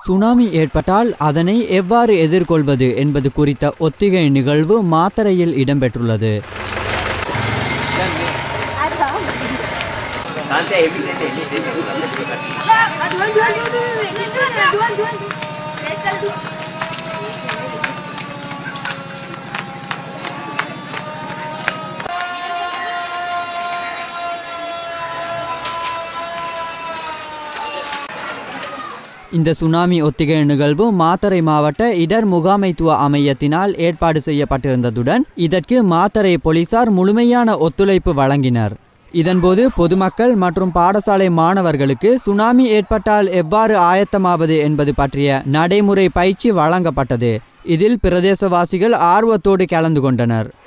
tsunami ஏற்பட்டால் அதனை எவ்வாறு எதிர்கொள்வது என்பது குறித்த ஒத்திகை நிகழ்வு மாத்தறையில் இடம்பெற்றுள்ளது இந்த சுனாமி ஒத்திகை நிகழ்வு மாத்தறை மாவட்ட இடர் முகாமைத்துவ அமையத்தினால் ஏற்பாடு செய்யப்பட்டிருந்ததுடன் இதற்கு மாத்தறை போலீசார் முழுமையான ஒத்துழைப்பு வழங்கினர் இதன்போது பொதுமக்கள் மற்றும் பாடசாலை மாணவர்களுக்கு சுனாமி ஏற்பட்டால் எவ்வாறு ஆயத்தமாவது என்பது பற்றிய நடைமுறை பயிற்சி வழங்கப்பட்டது இதில் பிரதேசவாசிகள் ஆர்வத்தோடு கலந்து கொண்டனர்